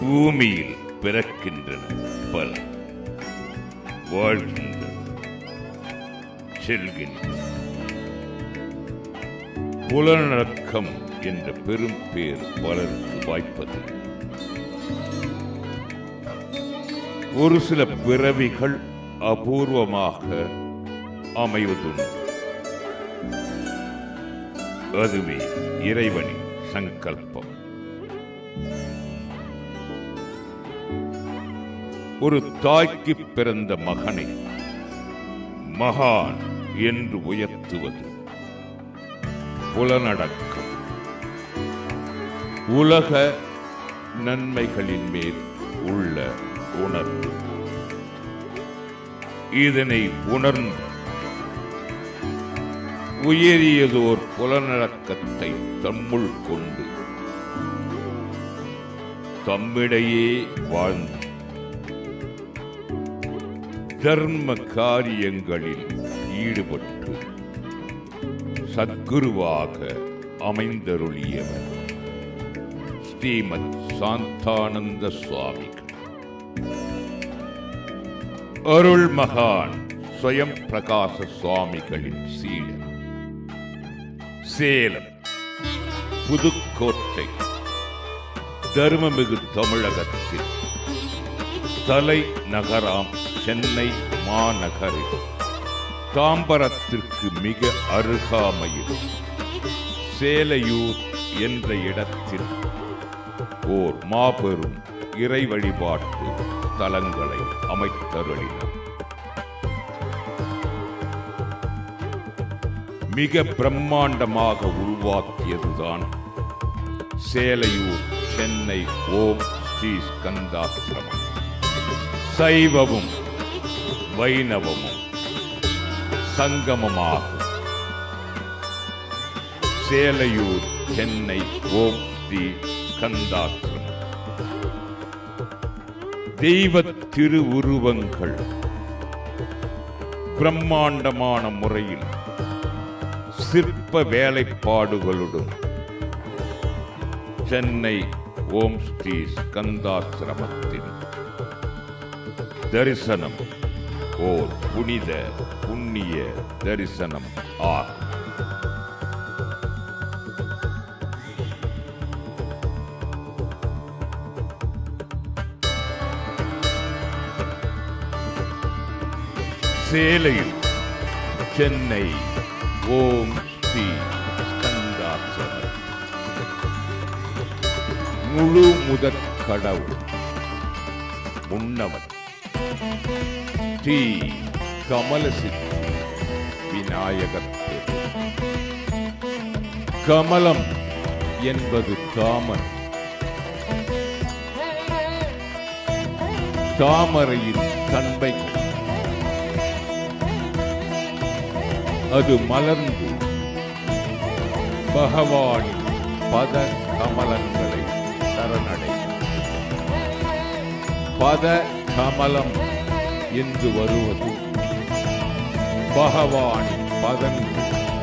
பூமியில் பிறக்கின்றன பல வாழ்கின்றன செல்கின்றன புலனடக்கம் என்ற பெரும் பேர் பலருக்கு வாய்ப்பதில்லை ஒரு சில பிறவிகள் அபூர்வமாக அமைவதுண்டு அதுவே இறைவனின் சங்கல்பம் ஒரு தாய்க்கு பிறந்த மகனை மகான் என்று உயர்த்துவது புலனடக்கம் உலக நன்மைகளின் மேல் உள்ள உணர்வு இதனை உணர்ந்து உயரியதோர் புலனடக்கத்தை தம்முள் கொண்டு தம்மிடையே வாழ்ந்து தர்ம காரியங்களில் ஈடுபட்டு சத்குருவாக அமைந்தருளியவர் ஸ்ரீமத் சாந்தானந்த சுவாமிகள் அருள் மகான் ஸ்வயம் பிரகாச சுவாமிகளின் சீடர் சேலம் புதுக்கோட்டை தர்மமிகு தமிழகத்தில் தலை நகராம் சென்னை மாநகரில் தாம்பரத்திற்கு மிக அருகாமையில் சேலையூர் என்ற இடத்தில் ஓர் மாபெரும் இறை வழிபாட்டு தலங்களை அமைத்தருளினார் மிக பிரம்மாண்டமாக உருவாக்கியதுதான் சேலையூர் சென்னை ஓம் ஸ்ரீ ஸ்கந்தாசிரமம் சைவமும் வைணவமும் சங்கமமாகும் சேலையூர் சென்னை ஓம் ஸ்ரீ ஸ்கந்தாசிரமம் தெய்வ திருவுருவங்கள் பிரம்மாண்டமான முறையில் சிற்ப வேலைப்பாடுகளுடன் சென்னை ஓம் ஸ்ரீ ஸ்கந்தாசிரமத்தின் தரிசனம் ஓர் புனித புண்ணிய தரிசனம் ஆகும் சேலையில் சென்னை ஓம் ஸ்ரீ ஸ்கந்தாசிரமம் முழு முதற் கடவுள் முன்னவன் ஸ்ரீ கமலசித்தி விநாயகர் பெரு. கமலம் என்பது காமன் தாமரையின் தன்மை அது மலர்ந்து பகவானின் பத கமலங்களை சரணடை பத கமலம் என்று வருவது பகவானின் பதங்கள்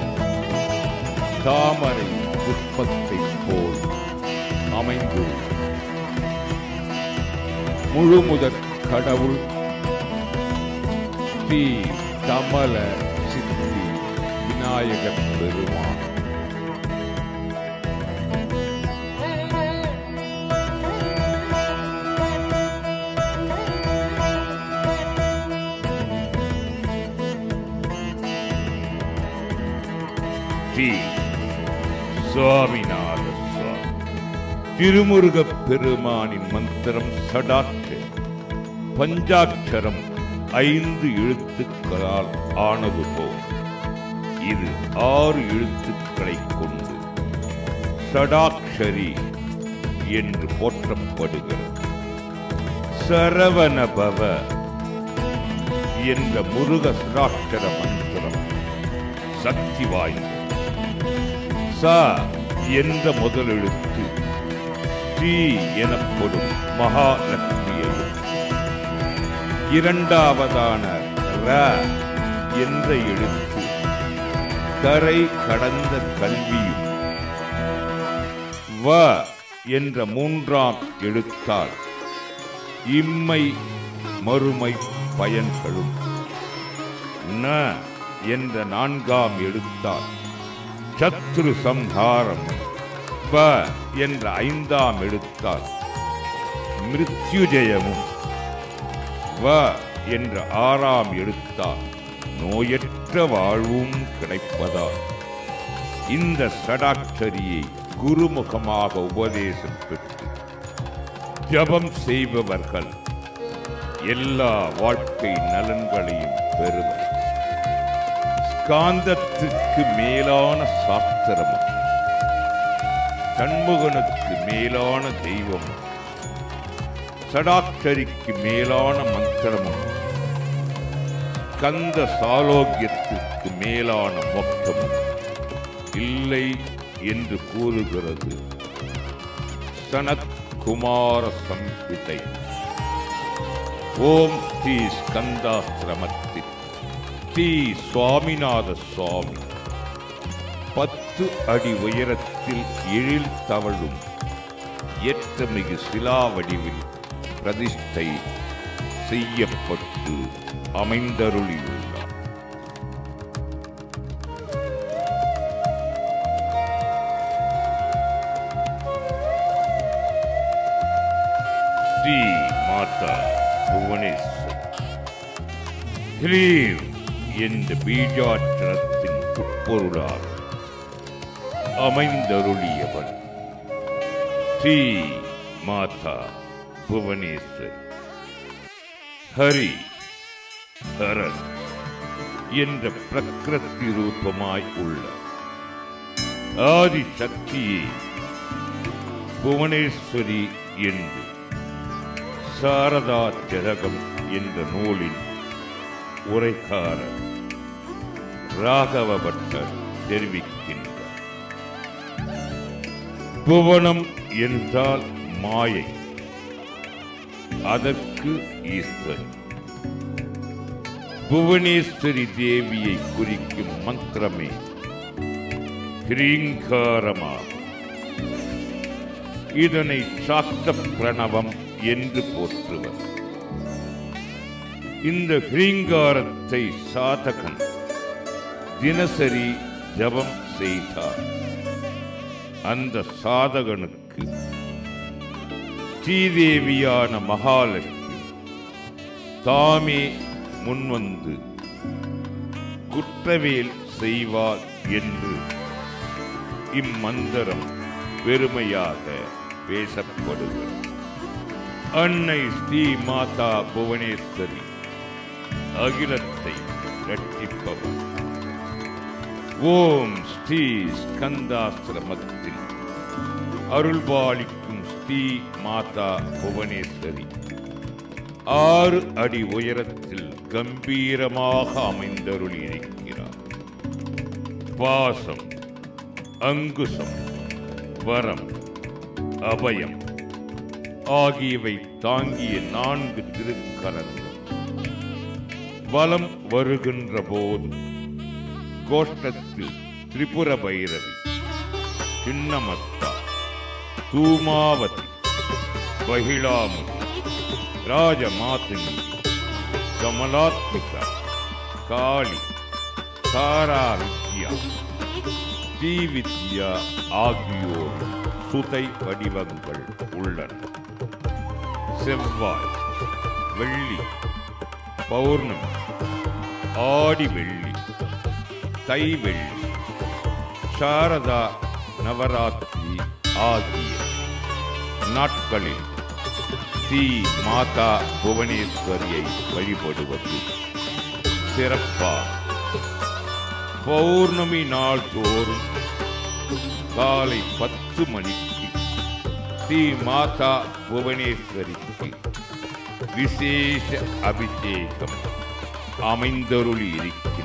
தாமரை புஷ்பத்தை போல் அமைந்துள்ளது முழுமுதற் கடவுள் ஸ்ரீ கமல சித்தி விநாயகர் பெருமான் ஸ்ரீ சுவாமிநாத சுவாமி திருமுருகப் பெருமானின் மந்திரம் சடாற்று பஞ்சாட்சரம் ஐந்து எழுத்துக்களால் ஆனது போல் இது ஆறு எழுத்துக்களைக் கொண்டு சடாக்ஷரி என்று போற்றப்படுகிறது சரவணபவ என்ற முருக சடாட்சர மந்திரம் சக்தி வாய்ந்தது ச என்ற முதலெழுத்து ஸ்ரீ எனப்படும் மகாலட்சுமியையும் இரண்டாவதான ர என்ற எழுத்து கரை கடந்த கல்வியும் வ என்ற மூன்றாம் எழுத்தால் இம்மை மறுமை பயன்களும் ந என்ற நான்காம் எழுத்தால் சத்ரு சம்ஹாரம் ப என்ற ஐந்தாம் எழுத்தால் மிருத்யுஜயமும் வ என்ற ஆறாம் எழுத்தால் நோயற்ற வாழ்வும் கிடைப்பதால் இந்த சடாட்சரியை குருமுகமாக உபதேசம் பெற்று ஜபம் செய்பவர்கள் எல்லா வாழ்க்கை நலன்களையும் பெறுவர் ஸ்காந்தத்துக்கு மேலான சாஸ்திரமும் சண்முகனுக்கு மேலான தெய்வமும் சடாட்சரிக்கு மேலான மந்திரமும் கந்த சாலோக்கியத்திற்கு மேலான மொத்தமும் இல்லை என்று கூறுகிறது சனத்குமார சம்ஹிதை ஓம் ஸ்ரீ ஸ்கந்தாசிரமத்தில் ஸ்ரீ சுவாமிநாத சுவாமி பத்து அடி உயரத்தில் எழில் தவழும் ஏற்றமிகு சிலா வடிவில் பிரதிஷ்டை செய்யப்பட்டு அமைந்தருளியுள்ளார் ஸ்ரீ மாதா புவனேஸ்வர் ஹ்ரீம் என்ற பீஜாற்றத்தின் உட்பொருளால் அமைந்தருளியவன் ஸ்ரீ மாதா புவனேஸ்வர் ஹரி ஹரன் என்ற பிரகிருதி ரூபமாய் உள்ள ஆதி சக்தியே புவனேஸ்வரி என்று சாரதா ஜதகம் என்ற நூலின் உரைக்காரர் ராகவ பட்டர் தெரிவிக்கின்றார் புவனம் என்றால் மாயை அதற்கு ஈஸ்வரி புவனேஸ்வரி தேவியை குறிக்கும் மந்திரமே ஹிரீங்காரமாகும் இதனை சாஸ்த பிரணவம் என்று போற்றுவர் இந்த ஹிரீங்காரத்தை சாதகன் தினசரி ஜபம் செய்தார் அந்த சாதகனுக்கு ஸ்ரீதேவியான மகாலட்சுமி தாமே முன்வந்து குற்றவேல் செய்வார் என்று இம்மந்திரம் பெருமையாக பேசப்படுகிறது அன்னை ஸ்ரீ மாதா புவனேஸ்வரி அகிலத்தை ரட்சிப்பவர் ஓம் ஸ்ரீ ஸ்கந்தாசிரமத்தில் அருள்பாலிக்கும் ஸ்ரீ மாதா புவனேஸ்வரி ஆறு அடி உயரத்தில் கம்பீரமாக அமைந்தருளி இருக்கிறார் பாசம் அங்குசம் வரம் அபயம் ஆகியவை தாங்கிய நான்கு திருக்கரங்கள் வலம் வருகின்ற போது கோஷ்டத்தில் திரிபுர பைரவி சின்னமத்தா தூமாவதி பகிழாமுதி ராஜமாத்தினி கமலாத்மிகா காளி தாரா வித்யா ஸ்ரீவித்யா ஆகியோர் சுதை வடிவங்கள் உள்ளன செவ்வாய் வெள்ளி பௌர்ணமி ஆடி வெள்ளி தை வெள்ளி சாரதா நவராத்திரி ஆகிய நாட்களில் ஸ்ரீ மாதா புவனேஸ்வரியை வழிபடுவது சிறப்பாக பௌர்ணமி நாள் தோறும் காலை பத்து மணிக்கு ஸ்ரீ மாதா புவனேஸ்வரிக்கு விசேஷ அபிஷேகம் அமைந்தருளி இருக்கின்றது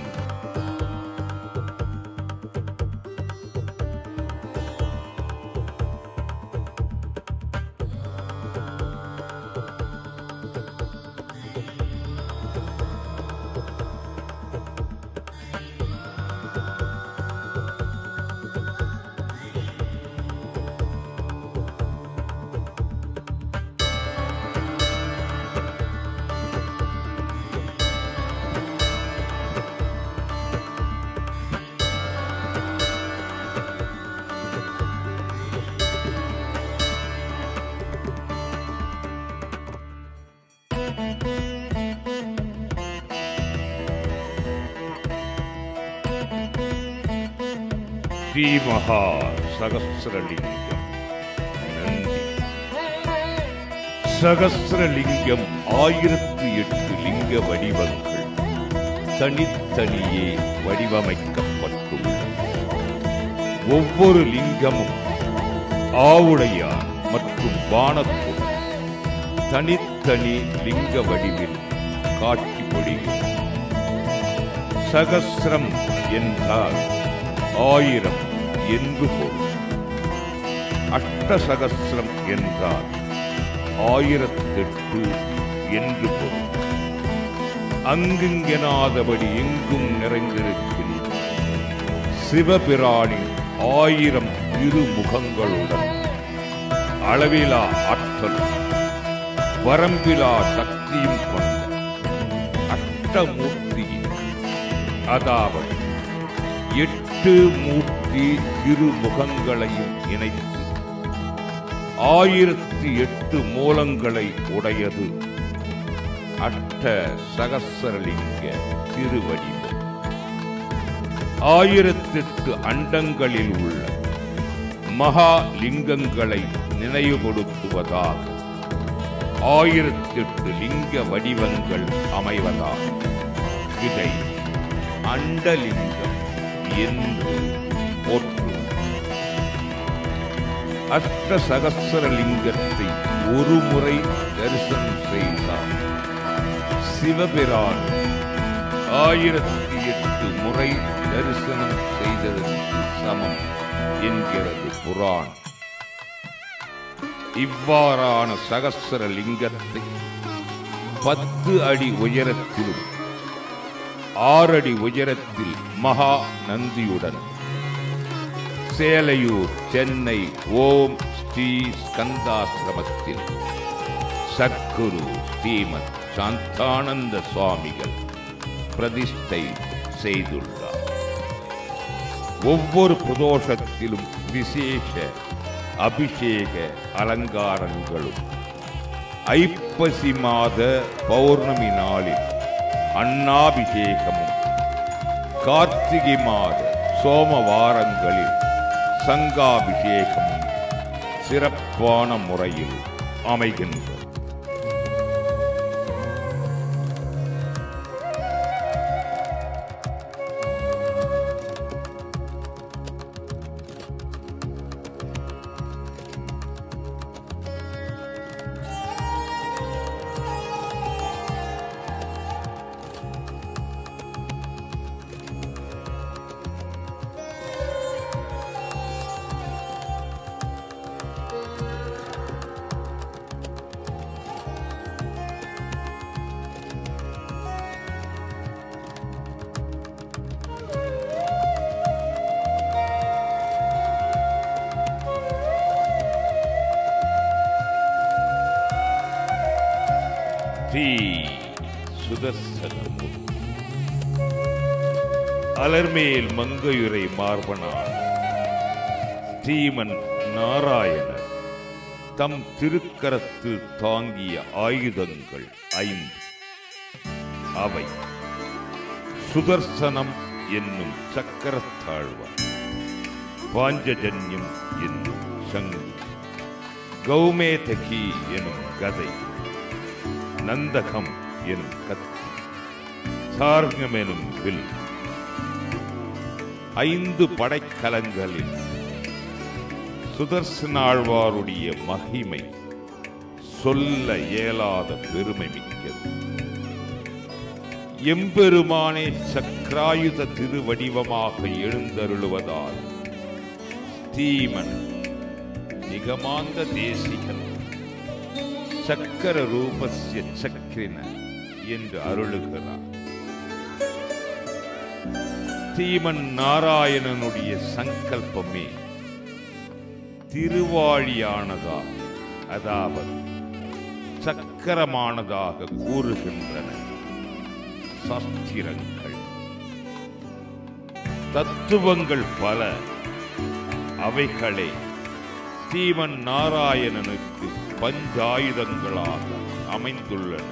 ஸ்ரீ மகா சகசிரலிங்கம் நந்தி சகசிரலிங்கம் ஆயிரத்து எட்டு லிங்க வடிவங்கள் தனித்தனியே வடிவமைக்கப்பட்டுள்ளன ஒவ்வொரு லிங்கமும் ஆவுடையார் மற்றும் வானத்துடன் தனித்தனி லிங்க வடிவில் காட்சி பொழியும் சகசிரம் என்றால் ஆயிரம் என்று பொருள் அஷ்டசகசிரம் என்றால் ஆயிரத்தெட்டு என்று பொருள் அங்குங்கெனாதபடி எங்கும் நிறைந்திருக்கின்ற சிவபிரானின் ஆயிரம் திருமுகங்களுடன் அளவிலா ஆற்றல் வரம்பிலா சக்தியும் கொண்ட அஷ்டமூர்த்தியின் அதாவது எட்டு மூர்த்தி திருமுகங்களையும் இணைத்து ஆயிரத்தி எட்டு மூலங்களை உடையது அஷ்ட சகசரலிங்க திருவடிவம் ஆயிரத்தெட்டு அண்டங்களில் உள்ள மகா லிங்கங்களை நினைவுபடுத்துவதாக ஆயிரத்தெட்டு லிங்க வடிவங்கள் அமைவதாக இதை அண்டலிங்கம் என்று போற்றும் அஷ்ட சகசர லிங்கத்தை ஒரு முறை தரிசனம் செய்தார் சிவபிரான் ஆயிரத்தி எட்டு முறை தரிசனம் செய்ததற்கு சமம் என்கிறது புராண் இவ்வாறான சகசர லிங்கத்தை பத்து அடி உயரத்திலும் ஆறடி உயரத்தில் மகா நந்தியுடன் சேலையூர் சென்னை ஓம் ஸ்ரீ ஸ்கந்தாசிரமத்தில் சத்குரு ஸ்ரீமத் சாந்தானந்த சுவாமிகள் பிரதிஷ்டை செய்துள்ளார் ஒவ்வொரு பிரதோஷத்திலும் விசேஷ அபிஷேக அலங்காரங்களும் ஐப்பசி மாத பௌர்ணமி நாளில் அன்னாபிஷேகமும் கார்த்திகை மாத சோமவாரங்களில் சங்காபிஷேகமும் சிறப்பான முறையில் அமைகின்றது ஸ்ரீ சுதர்சனமூர்த்தி அலர்மேல் மங்கையுரை மார்பனார் ஸ்ரீமன் நாராயணர் தம் திருக்கரத்தில் தாங்கிய ஆயுதங்கள் ஐந்து அவை சுதர்சனம் என்னும் சக்கரத்தாழ்வார் பாஞ்சஜன்யம் என்னும் சங்கு கௌமேதகி எனும் கதை நந்தகம் எனும் கத்தி சார்கம் எனும் வில் ஐந்து படைக்கலங்களில் சுதர்சனாழ்வாருடைய மகிமை சொல்ல இயலாத பெருமை மிக்கது எம்பெருமானே சக்ராயுத திருவடிவமாக எழுந்தருளுவதால் ஸ்ரீமன் நிகமாந்த தேசிகன் சக்கர ரூபஸ்ய சக்ரின என்று அருளுகிறார் ஸ்ரீமன் நாராயணனுடைய சங்கல்பமே திருவாழியானதா அதாவது சக்கரமானதாக கூறுகின்றன சாஸ்திரங்கள் தத்துவங்கள் பல அவைகளே ஸ்ரீமன் நாராயணனுக்கு பஞ்சாயுதங்களாக அமைந்துள்ளன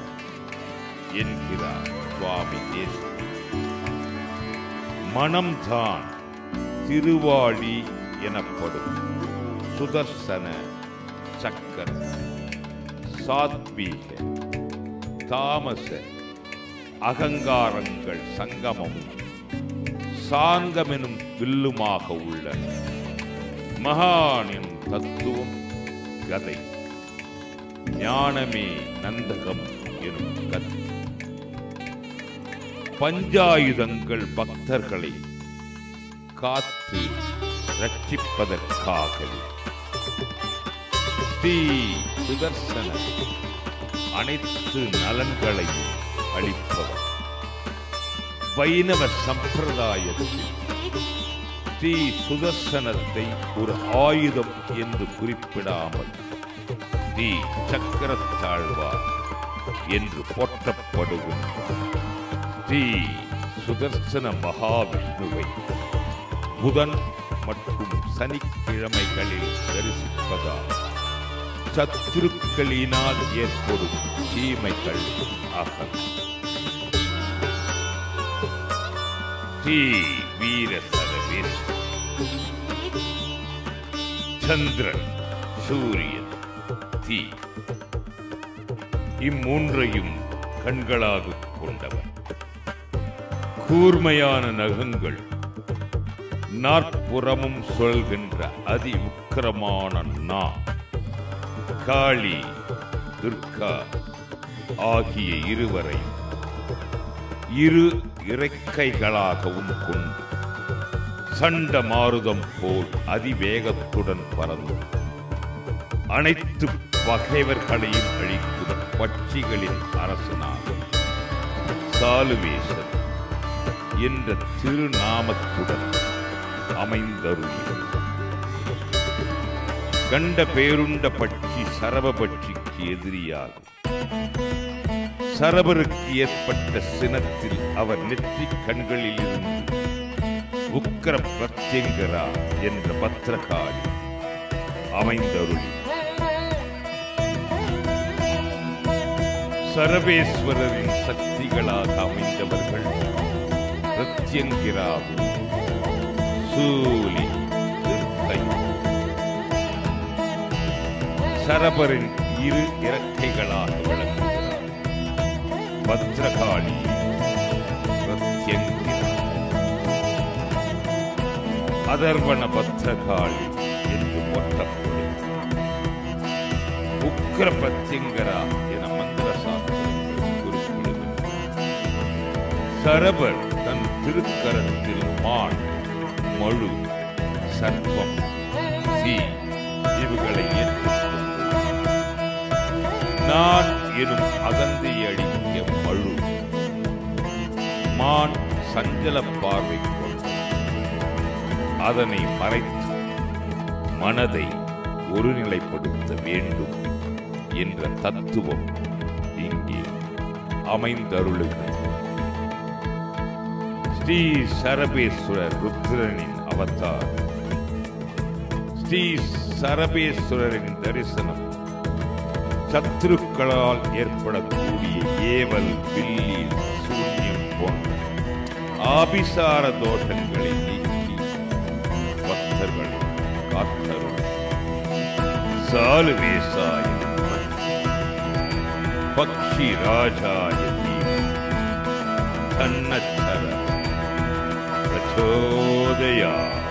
என்கிறார் சுவாமி தேசிகன் மனம்தான் திருவாளி எனப்படும் சுதர்சன சக்கரம் சாத்வீக தாமச அகங்காரங்கள் சங்கமமும் சாந்தமெனும் வில்லுமாக உள்ளன மகானின் தத்துவம் கதை ஞானமே நந்தகம் எனும் கதை பஞ்சாயுதங்கள் பக்தர்களை காத்து ரட்சிப்பதற்காகவே ஸ்ரீ சுதர்சன அனைத்து நலன்களையும் அளிப்பவர் வைணவ சம்பிரதாயத்தில் ஸ்ரீ சுதர்சனத்தை ஒரு ஆயுதம் என்று குறிப்பிடாமல் ஸ்ரீ சக்கரத்தாழ்வார் என்று போற்றப்படுகின்ற ஸ்ரீ சுதர்சன மகாவிஷ்ணுவை புதன் மற்றும் சனிக்கிழமைகளில் தரிசிப்பதால் சத்துருக்களினால் ஏற்படும் தீமைகள் அகலும் ஸ்ரீ வீர சரவேஸ் சந்திரன் சூரியன் தீ இம்மூன்றையும் கண்களாக கொண்டவர் கூர்மையான நகங்கள் நாற்புறமும் சொல்கின்ற அதி உக்கிரமான நா காளி துர்கா ஆகிய இருவரையும் இரு இறக்கைகளாகவும் கொண்டு சண்ட மாருதம் போல் அதிவேகத்துடன் பறந்து அனைத்து பகைவர்களையும் அழிக்கும் பட்சிகளின் அரசனாக சாலுவேசன் என்ற திருநாமத்துடன் அமைந்தருளியது கண்ட பேருண்ட பட்சி சரப பட்சிக்கு எதிரியாகும் சரபருக்கு ஏற்பட்ட சினத்தில் அவர் நெற்றிக் கண்களில் இருந்து உக்கர பிரத்யங்கரா என்ற பத்திரகாளி அமைந்தருளி சரபேஸ்வரரின் சக்திகளாக அமைந்தவர்கள் பிரத்யங்கிராவும் சூலி துர்க்கை சரபரின் இரு இறக்கைகளாக விளங்குகிறார் பத்ரகாளி பிரத்யங்கிரா அதர்வண பத்ரகாளி என்று போற்றப்படும் உக்கிர பிரத்யங்கரா என மந்திர சாஸ்திரங்கள் குறிப்பிடுகின்றன சரபர் தன் திருக்கரத்தில் மான் மழு சர்ப்பம் தீ இவுகளை ஏற்றுக்கொண்டு நான் எனும் அகந்தை அடிக்க மழு மான் சஞ்சல பார்வை கொண்டு அதனை மறைத்து மனதை ஒருநிலைப்படுத்த வேண்டும் என்ற தத்துவம் இங்கே அமைந்தருளுகிறது ஸ்ரீ சரபேஸ்வரர் ருத்ரனின் அவதார் ஸ்ரீ சரபேஸ்வரரின் தரிசனம் சத்துருக்களால் ஏற்படக்கூடிய ஏவல் வில்லி சூன்யம் போன்ற ஆபிசார தோஷங்களை நீக்கி பக்தர்களை காத்தருள் சாலுவேசாய பக்ஷி ராஜாய தன்னச்சர பிரச்சோதயா